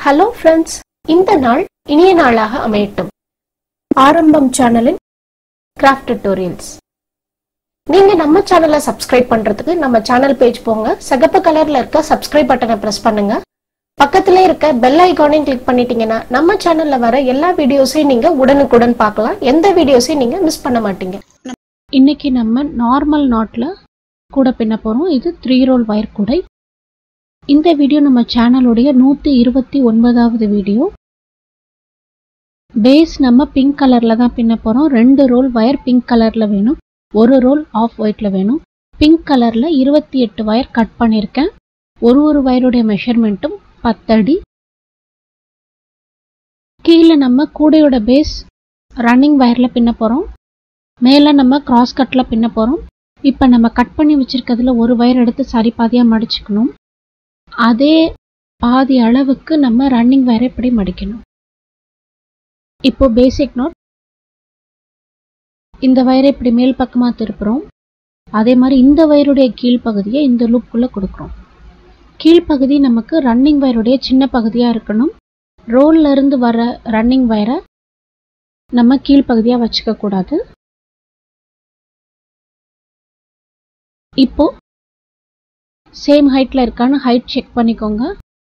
hello friends இந்த நாள் இனிய நாளாக அமையட்டும் ஆரம்பம் சேனலின் கிராஃப்ட் டியூட்டோரியல்ஸ் நீங்க நம்ம சேனலை சப்ஸ்கிரைப் பண்றதுக்கு நம்ம சேனல் பேஜ் போங்க சிகப்பு கலர்ல இருக்க சப்ஸ்கிரைப் பட்டனை பிரஸ் பண்ணுங்க பக்கத்துல இருக்க பெல் ஐகானையும் கிளிக் பண்ணிட்டீங்கன்னா நம்ம சேனல்ல வர எல்லா வீடியோஸையும் நீங்க உடனுக்குடன் பார்க்கலாம் எந்த வீடியோஸையும் நீங்க மிஸ் பண்ண மாட்டீங்க இன்னைக்கு நம்ம நார்மல் நாட்ல கூட பின்ன போறோம் இது த்ரீ ரோல் வயர் கூடை இந்த வீடியோ நம்ம சேனலுடைய நூற்றி இருபத்தி ஒன்பதாவது வீடியோ பேஸ் நம்ம பிங்க் கலரில் தான் பின்ன போகிறோம் ரெண்டு ரோல் வயர் பிங்க் கலரில் வேணும் ஒரு ரோல் ஆஃப் ஒயிட்டில் வேணும் பிங்க் கலரில் இருபத்தி எட்டு வயர் கட் பண்ணியிருக்கேன் ஒரு ஒரு வயருடைய மெஷர்மெண்ட்டும் பத்தடி கீழே நம்ம கூடையோட பேஸ் ரன்னிங் வயரில் பின்ன போகிறோம் மேலே நம்ம கிராஸ் கட்டில் பின்ன போகிறோம் இப்போ நம்ம கட் பண்ணி வச்சிருக்கிறதுல ஒரு வயர் எடுத்து சரி பாதியாக மடிச்சுக்கணும் அதே பாதி அளவுக்கு நம்ம ரன்னிங் வயரை இப்படி மடிக்கணும் இப்போ பேசிக் நோட் இந்த வயரை இப்படி மேல் பக்கமாக திருப்புறோம் அதே மாதிரி இந்த வயருடைய கீழ்ப்பகுதியை இந்த லூப்புக்குள்ளே கொடுக்குறோம் கீழ்ப்பகுதி நமக்கு ரன்னிங் வயருடைய சின்ன பகுதியாக இருக்கணும் ரோல்ல இருந்து வர ரன்னிங் வயரை நம்ம கீழ்ப்பகுதியாக வச்சுக்க கூடாது இப்போ சேம் ஹைட்டில் இருக்கான்னு ஹைட் செக் பண்ணிக்கோங்க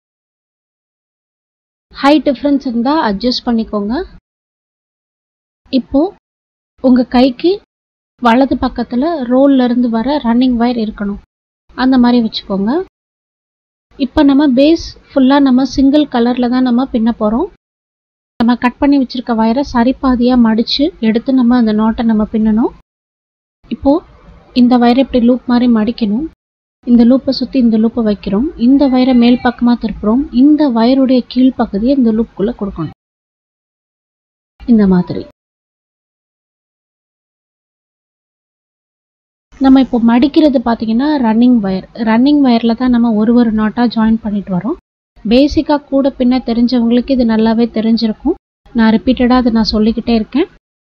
ஹைட் டிஃப்ரென்ஸ் இருந்தால் அட்ஜஸ்ட் பண்ணிக்கோங்க இப்போ உங்கள் கைக்கு வலது பக்கத்தில் ரோல்ல இருந்து வர ரன்னிங் வயர் இருக்கணும் அந்த மாதிரி வச்சுக்கோங்க இப்போ நம்ம பேஸ் ஃபுல்லாக நம்ம சிங்கிள் கலரில் தான் நம்ம பின்ன போகிறோம் நம்ம கட் பண்ணி வச்சுருக்க வயரை சரிபாதியாக மடித்து எடுத்து நம்ம அந்த நோட்டை நம்ம பின்னணும் இப்போது இந்த வயரை இப்படி லூப் மாதிரி மடிக்கணும் இந்த லூப்பை சுற்றி இந்த லூப்பை வைக்கிறோம் இந்த வயரை மேல் பக்கமாக திருப்புறோம் இந்த வயருடைய கீழ்ப்பகுதியை இந்த லூப்புக்குள்ளே கொடுக்கணும் இந்த மாதிரி நம்ம இப்போ மடிக்கிறது பார்த்தீங்கன்னா ரன்னிங் வயர் ரன்னிங் வயரில் தான் நம்ம ஒரு ஒரு நாட்டாக ஜாயின் பண்ணிட்டு வரோம் பேசிக்காக கூட பின்ன தெரிஞ்சவங்களுக்கு இது நல்லாவே தெரிஞ்சிருக்கும் நான் ரிப்பீட்டடாக அதை நான் சொல்லிக்கிட்டே இருக்கேன்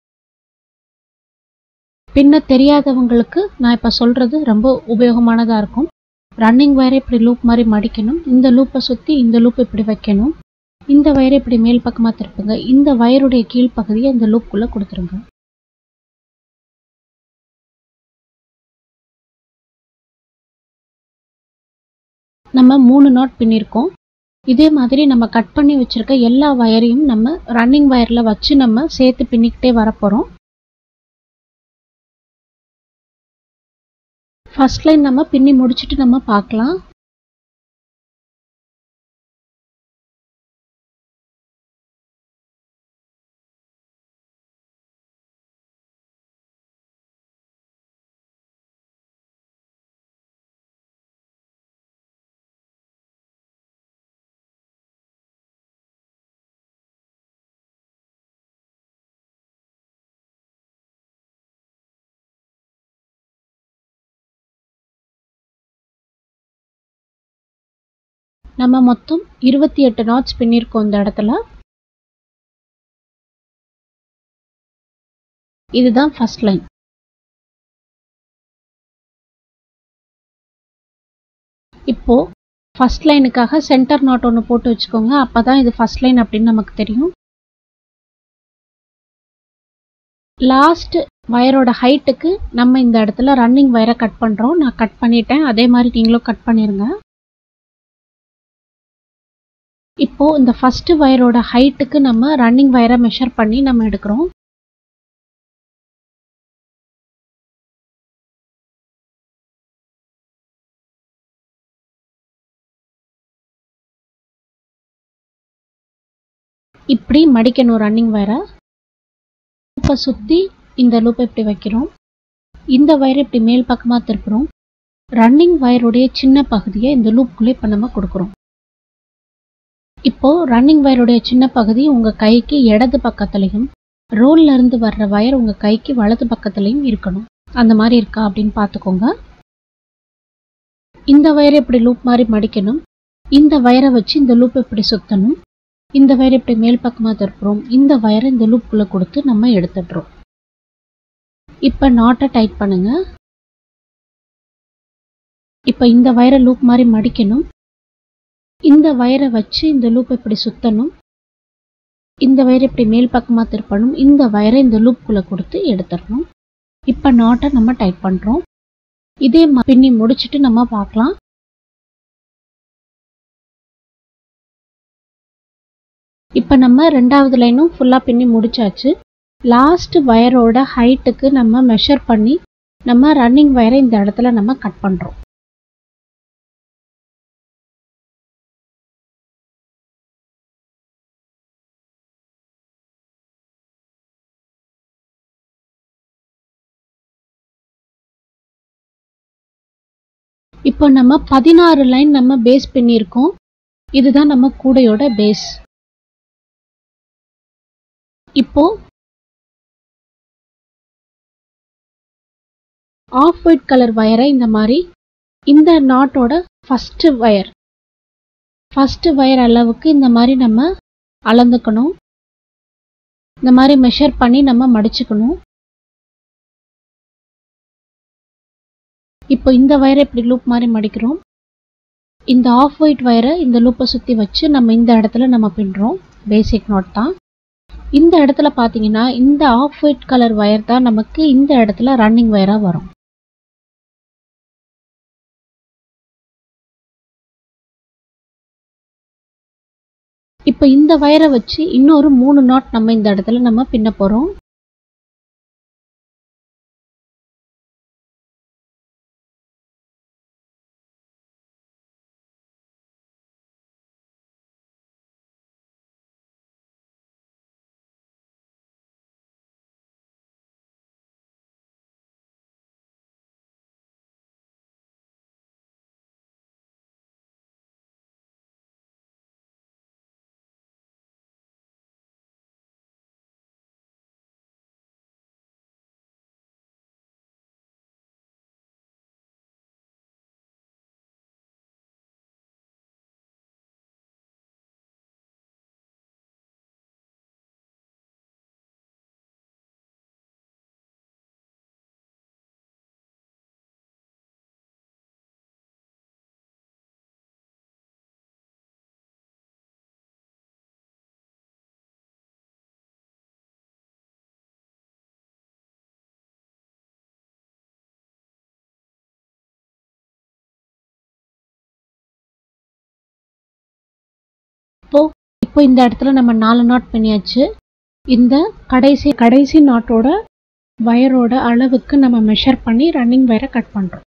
பின்ன தெரியாதவங்களுக்கு நான் இப்போ சொல்கிறது ரொம்ப உபயோகமானதாக இருக்கும் ரன்னிங் வயரை இப்படி லூப் மாதிரி மடிக்கணும் இந்த லூப்பை சுற்றி இந்த லூப் இப்படி வைக்கணும் இந்த வயரை இப்படி மேல் பக்கமாக திருப்புங்க இந்த வயருடைய கீழ்ப்பகுதியை இந்த லூப்புக்குள்ளே கொடுத்துருங்க நம்ம மூணு நாட் பின்னிருக்கோம் இதே மாதிரி நம்ம கட் பண்ணி வச்சிருக்க எல்லா வயரையும் நம்ம ரன்னிங் வயரில் வச்சு நம்ம சேர்த்து பின்னிக்கிட்டே வரப்போகிறோம் ஃபர்ஸ்ட் லைன் நம்ம பின்னி முடிச்சுட்டு நம்ம பார்க்கலாம் நம்ம மொத்தம் இருபத்தி எட்டு நாட்ஸ் பின்னிருக்கோம் இந்த இடத்துல இதுதான் ஃபர்ஸ்ட் லைன் இப்போ ஃபர்ஸ்ட் லைனுக்காக சென்டர் நாட் ஒன்று போட்டு வச்சுக்கோங்க அப்பதான் இது ஃபர்ஸ்ட் லைன் அப்படின்னு நமக்கு தெரியும் லாஸ்ட் வயரோட ஹைட்டுக்கு நம்ம இந்த இடத்துல ரன்னிங் வயரை கட் பண்ணுறோம் நான் கட் பண்ணிட்டேன் அதே மாதிரி நீங்களும் கட் பண்ணிடுங்க இப்போ இந்த ஃபர்ஸ்ட் வயரோட ஹைட்டுக்கு நம்ம ரன்னிங் வயரை மெஷர் பண்ணி நம்ம எடுக்கிறோம் இப்படி மடிக்கணும் ரன்னிங் வயரை லூப்பை சுற்றி இந்த லூப்பை இப்படி வைக்கிறோம் இந்த வயரை இப்படி மேல் பக்கமாக திருப்புறோம் ரன்னிங் வயருடைய சின்ன பகுதியை இந்த லூப்புக்குள்ளே இப்போ நம்ம கொடுக்குறோம் இப்போ ரன்னிங் வயருடைய சின்ன பகுதி உங்க கைக்கு இடது பக்கத்துலையும் ரோல்ல இருந்து வர்ற வயர் உங்க கைக்கு வலது பக்கத்துலையும் இருக்கணும் அந்த மாதிரி இருக்கா அப்படின்னு பார்த்துக்கோங்க இந்த வயரை இப்படி லூப் மாதிரி மடிக்கணும் இந்த வயரை வச்சு இந்த லூப் இப்படி சுத்தணும் இந்த வயரை இப்படி மேல் பக்கமாக திருப்புறோம் இந்த வயரை இந்த லூப்புக்குள்ள கொடுத்து நம்ம எடுத்துடுறோம் இப்போ நாட்டை டைட் பண்ணுங்க இப்போ இந்த வயரை லூப் மாதிரி மடிக்கணும் இந்த வயரை வச்சு இந்த லூப் இப்படி சுத்தணும் இந்த வயர் இப்படி மேல் பக்கமாக திருப்பணும் இந்த வயரை இந்த லூப்புக்குள்ளே கொடுத்து எடுத்துடணும் இப்போ நாட்டை நம்ம டைட் பண்ணுறோம் இதே ம- பின்னி முடிச்சுட்டு நம்ம பார்க்கலாம் இப்போ நம்ம ரெண்டாவது லைனும் ஃபுல்லாக பின்னி முடிச்சாச்சு லாஸ்ட் வயரோட ஹைட்டுக்கு நம்ம மெஷர் பண்ணி நம்ம ரன்னிங் வயரை இந்த இடத்துல நம்ம கட் பண்ணுறோம் இப்போ நம்ம பதினாறு லைன் நம்ம பேஸ் பண்ணியிருக்கோம் இதுதான் நம்ம கூடையோட பேஸ் இப்போ ஆஃப் ஒயிட் கலர் வயரை இந்த மாதிரி இந்த நாட்டோட ஃபர்ஸ்ட் வயர் ஃபர்ஸ்ட் வயர் அளவுக்கு இந்த மாதிரி நம்ம அளந்துக்கணும் இந்த மாதிரி மெஷர் பண்ணி நம்ம மடிச்சுக்கணும் இப்போ இந்த வயரை இப்படி லூப் மாதிரி மடிக்கிறோம் இந்த ஆஃப் ஒயிட் வயரை இந்த லூப்பை சுற்றி வச்சு நம்ம இந்த இடத்துல நம்ம பின்னுறோம் பேசிக் நோட் தான் இந்த இடத்துல பார்த்தீங்கன்னா இந்த ஆஃப் ஒயிட் கலர் வயர் தான் நமக்கு இந்த இடத்துல ரன்னிங் வயராக வரும் இப்போ இந்த வயரை வச்சு இன்னொரு மூணு நாட் நம்ம இந்த இடத்துல நம்ம பின்ன போகிறோம் இப்போ இப்போ இந்த இடத்துல நம்ம நாலு நாட் பண்ணியாச்சு இந்த கடைசி கடைசி நாட்டோட வயரோட அளவுக்கு நம்ம மெஷர் பண்ணி ரன்னிங் வயரை கட் பண்ணுறோம்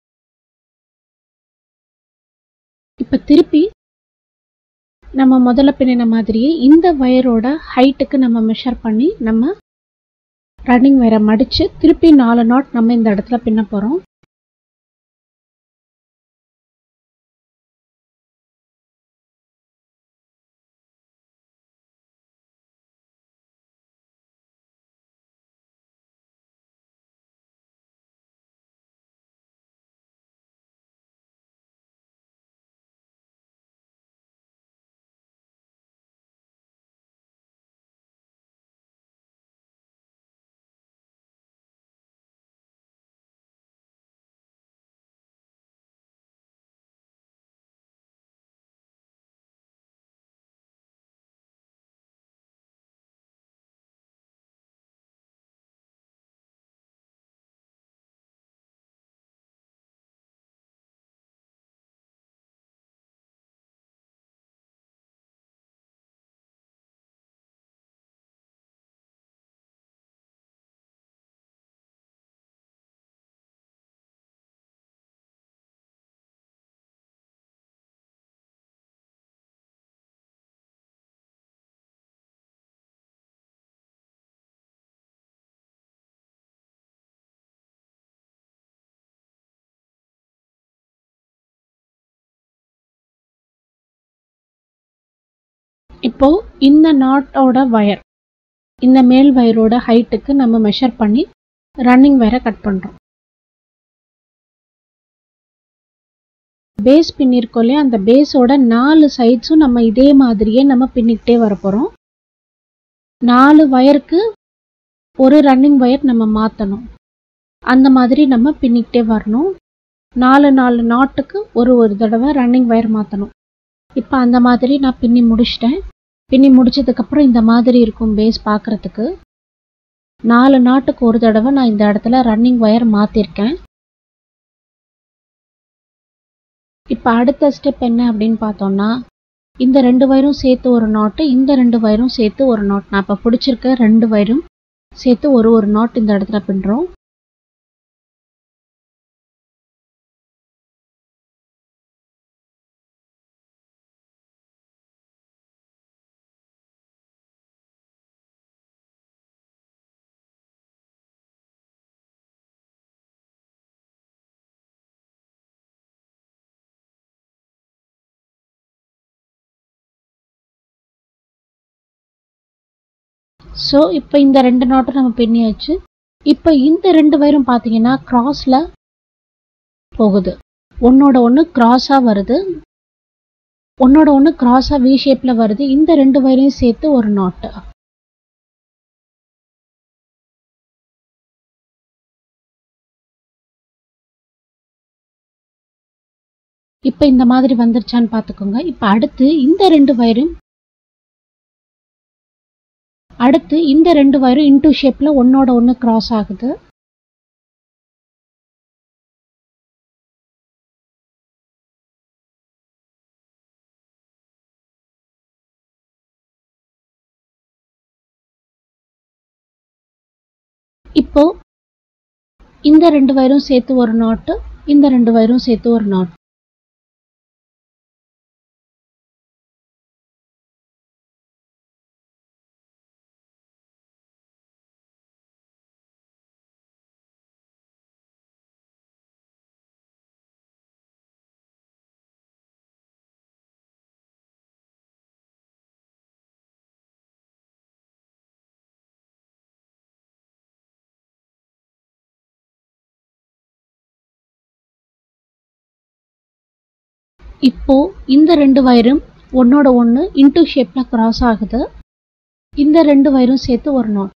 இப்போ திருப்பி நம்ம முதல்ல பின்னின மாதிரியே இந்த வயரோட ஹைட்டுக்கு நம்ம மெஷர் பண்ணி நம்ம ரன்னிங் வயரை மடித்து திருப்பி நாலு நாட் நம்ம இந்த இடத்துல பின்ன போகிறோம் இப்போ இந்த நாட்டோட வயர் இந்த மேல் வயரோட ஹைட்டுக்கு நம்ம மெஷர் பண்ணி ரன்னிங் வயரை கட் பண்ணுறோம் பேஸ் பின்னிருக்கோம் இல்லையா அந்த பேஸோட நாலு சைட்ஸும் நம்ம இதே மாதிரியே நம்ம பின்னிக்கிட்டே வர போகிறோம் நாலு வயருக்கு ஒரு ரன்னிங் வயர் நம்ம மாற்றணும் அந்த மாதிரி நம்ம பின்னிக்கிட்டே வரணும் நாலு நாலு நாட்டுக்கு ஒரு ஒரு தடவை ரன்னிங் வயர் மாற்றணும் இப்போ அந்த மாதிரி நான் பின்னி முடிச்சிட்டேன் பின்னி முடிச்சதுக்கப்புறம் இந்த மாதிரி இருக்கும் பேஸ் பார்க்குறதுக்கு நாலு நாட்டுக்கு ஒரு தடவை நான் இந்த இடத்துல ரன்னிங் ஒயர் மாற்றிருக்கேன் இப்போ அடுத்த ஸ்டெப் என்ன அப்படின்னு பார்த்தோம்னா இந்த ரெண்டு வயரும் சேர்த்து ஒரு நாட்டு இந்த ரெண்டு வயரும் சேர்த்து ஒரு நாட் நான் இப்போ பிடிச்சிருக்க ரெண்டு வயரும் சேர்த்து ஒரு ஒரு நாட் இந்த இடத்துல பின்னுறோம் ஸோ இப்போ இந்த ரெண்டு நாட்டும் நம்ம பின்னியாச்சு இப்போ இந்த ரெண்டு வயரும் பார்த்தீங்கன்னா கிராஸில் போகுது ஒன்னோட ஒன்று கிராஸாக வருது ஒன்னோட ஒன்று கிராஸாக வி ஷேப்பில் வருது இந்த ரெண்டு வயரையும் சேர்த்து ஒரு நாட்டு இப்போ இந்த மாதிரி வந்துருச்சான்னு பார்த்துக்கோங்க இப்போ அடுத்து இந்த ரெண்டு வயரும் அடுத்து இந்த ரெண்டு வயரும் இன்டூ ஷேப்ல ஒன்னோட ஒன்று கிராஸ் ஆகுது இப்போ இந்த ரெண்டு வயரும் சேர்த்து ஒரு நாட்டு இந்த ரெண்டு வயரும் சேர்த்து ஒரு நாட் இப்போ இந்த ரெண்டு வயரும் ஒன்னோட ஒன்று இன்டூ ஷேப்ல கிராஸ் ஆகுது இந்த ரெண்டு வயரும் சேர்த்து ஒரு நாட்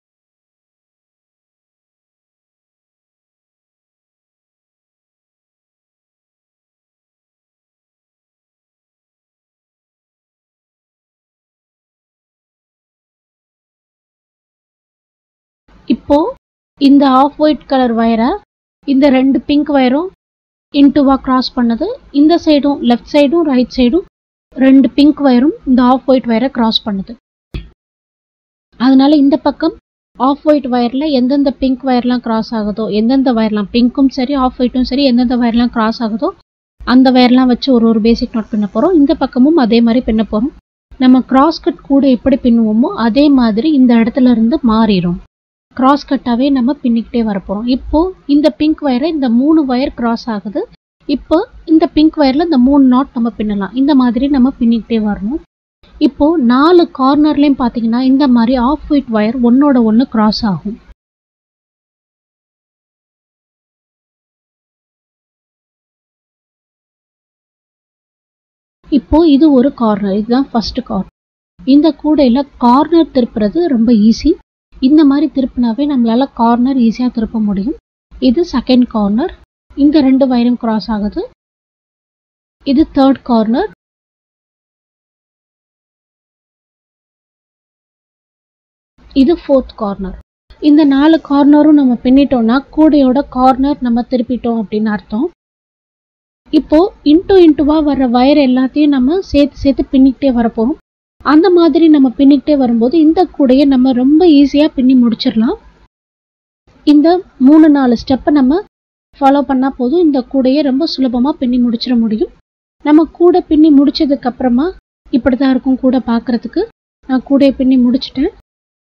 இப்போ இந்த ஆஃப் ஒயிட் கலர் வயரை இந்த ரெண்டு பிங்க் வயரும் இன்டுவா கிராஸ் பண்ணது இந்த சைடும் லெஃப்ட் சைடும் ரைட் சைடும் ரெண்டு பிங்க் வயரும் இந்த ஆஃப் ஒயிட் வயரை கிராஸ் பண்ணுது அதனால இந்த பக்கம் ஆஃப் ஒயிட் வயரில் எந்தெந்த பிங்க் வயர்லாம் கிராஸ் ஆகுதோ எந்தெந்த வயர்லாம் பிங்க்கும் சரி ஆஃப் ஒயிட்டும் சரி எந்தெந்த வயர்லாம் கிராஸ் ஆகுதோ அந்த வயர்லாம் வச்சு ஒரு ஒரு பேசிக் நோட் பின்ன போகிறோம் இந்த பக்கமும் அதே மாதிரி பின்ன போகிறோம் நம்ம கிராஸ் கட் கூட எப்படி பின்னுவோமோ அதே மாதிரி இந்த இடத்துல இருந்து மாறிடும் கிராஸ் கட்டாவே நம்ம பின்னிக்கிட்டே வரப்போகிறோம் இப்போ இந்த பிங்க் வயரை இந்த மூணு வயர் கிராஸ் ஆகுது இப்போ இந்த பிங்க் வயரில் இந்த மூணு நாட் நம்ம பின்னலாம் இந்த மாதிரி நம்ம பின்னிக்கிட்டே வரணும் இப்போ நாலு கார்னர்லேயும் பார்த்தீங்கன்னா இந்த மாதிரி ஆஃப் ஒயிட் வயர் ஒன்னோட ஒன்று கிராஸ் ஆகும் இப்போ இது ஒரு கார்னர் இதுதான் ஃபர்ஸ்ட் கார்னர் இந்த கூடையில் கார்னர் திருப்புறது ரொம்ப ஈஸி இந்த மாதிரி திருப்பினாவே நம்மளால கார்னர் ஈஸியாக திருப்ப முடியும் இது செகண்ட் கார்னர் இந்த ரெண்டு வயரும் கிராஸ் ஆகுது இது தேர்ட் கார்னர் இது ஃபோர்த் கார்னர் இந்த நாலு கார்னரும் நம்ம பின்னிட்டோம்னா கூடையோட கார்னர் நம்ம திருப்பிட்டோம் அப்படின்னு அர்த்தம் இப்போ இன்டூ இன்ட்டுவா வர்ற வயர் எல்லாத்தையும் நம்ம சேர்த்து சேர்த்து பின்னிக்கிட்டே வரப்போம் அந்த மாதிரி நம்ம பின்னிக்கிட்டே வரும்போது இந்த கூடையை நம்ம ரொம்ப ஈஸியாக பின்னி முடிச்சிடலாம் இந்த மூணு நாலு ஸ்டெப்பை நம்ம ஃபாலோ பண்ணால் போதும் இந்த கூடையை ரொம்ப சுலபமாக பின்னி முடிச்சிட முடியும் நம்ம கூடை பின்னி முடிச்சதுக்கு அப்புறமா இப்படி தான் இருக்கும் கூடை பார்க்கறதுக்கு நான் கூடையை பின்னி முடிச்சிட்டேன்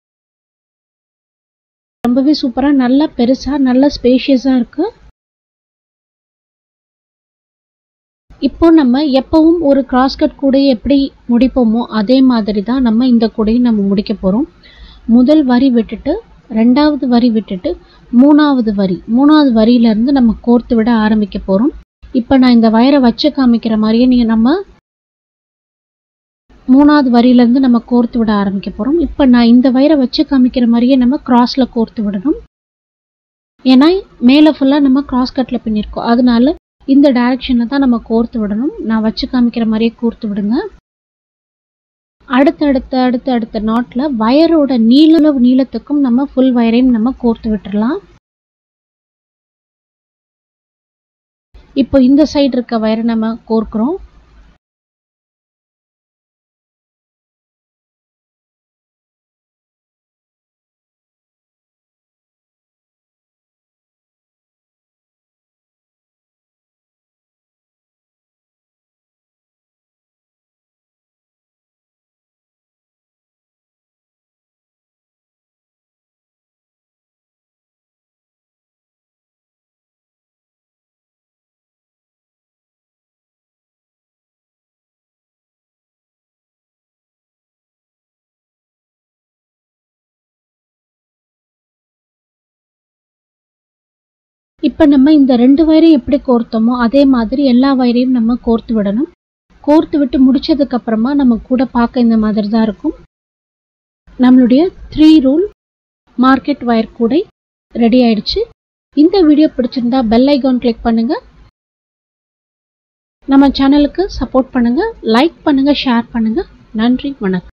ரொம்பவே சூப்பராக நல்லா பெருசாக நல்ல ஸ்பேஷியஸாக இருக்கு இப்போ நம்ம எப்பவும் ஒரு கிராஸ்கட் கூடையை எப்படி முடிப்போமோ அதே மாதிரி தான் நம்ம இந்த கூடையை நம்ம முடிக்க போகிறோம் முதல் வரி விட்டுட்டு ரெண்டாவது வரி விட்டுட்டு மூணாவது வரி மூணாவது வரியிலேருந்து நம்ம கோர்த்து விட ஆரம்பிக்க போகிறோம் இப்போ நான் இந்த வயரை வச்சு காமிக்கிற மாதிரியே நீங்கள் நம்ம மூணாவது வரியிலேருந்து நம்ம கோர்த்து விட ஆரம்பிக்க போகிறோம் இப்போ நான் இந்த வயரை வச்சு காமிக்கிற மாதிரியே நம்ம கிராஸில் கோர்த்து விடணும் ஏன்னா மேலே ஃபுல்லாக நம்ம கிராஸ் கட்டில் பின்னிருக்கோம் அதனால இந்த டைரக்ஷனில் தான் நம்ம கோர்த்து விடணும் நான் வச்சு காமிக்கிற மாதிரியே கோர்த்து விடுங்க அடுத்தடுத்த அடுத்த அடுத்த நாட்டில் வயரோட நீள நீளத்துக்கும் நம்ம ஃபுல் வயரையும் நம்ம கோர்த்து விட்டுறலாம் இப்போ இந்த சைடு இருக்க வயரை நம்ம கோர்க்கிறோம் இப்போ நம்ம இந்த ரெண்டு வயரையும் எப்படி கோர்த்தோமோ அதே மாதிரி எல்லா வயரையும் நம்ம கோர்த்து விடணும் கோர்த்து விட்டு முடிச்சதுக்கு அப்புறமா நம்ம கூட பார்க்க இந்த மாதிரி தான் இருக்கும் நம்மளுடைய த்ரீ ரூல் மார்க்கெட் வயர் கூடை ரெடி ஆயிடுச்சு இந்த வீடியோ பிடிச்சிருந்தா பெல் ஐகான் கிளிக் பண்ணுங்க நம்ம சேனலுக்கு சப்போர்ட் பண்ணுங்க லைக் பண்ணுங்க ஷேர் பண்ணுங்க நன்றி வணக்கம்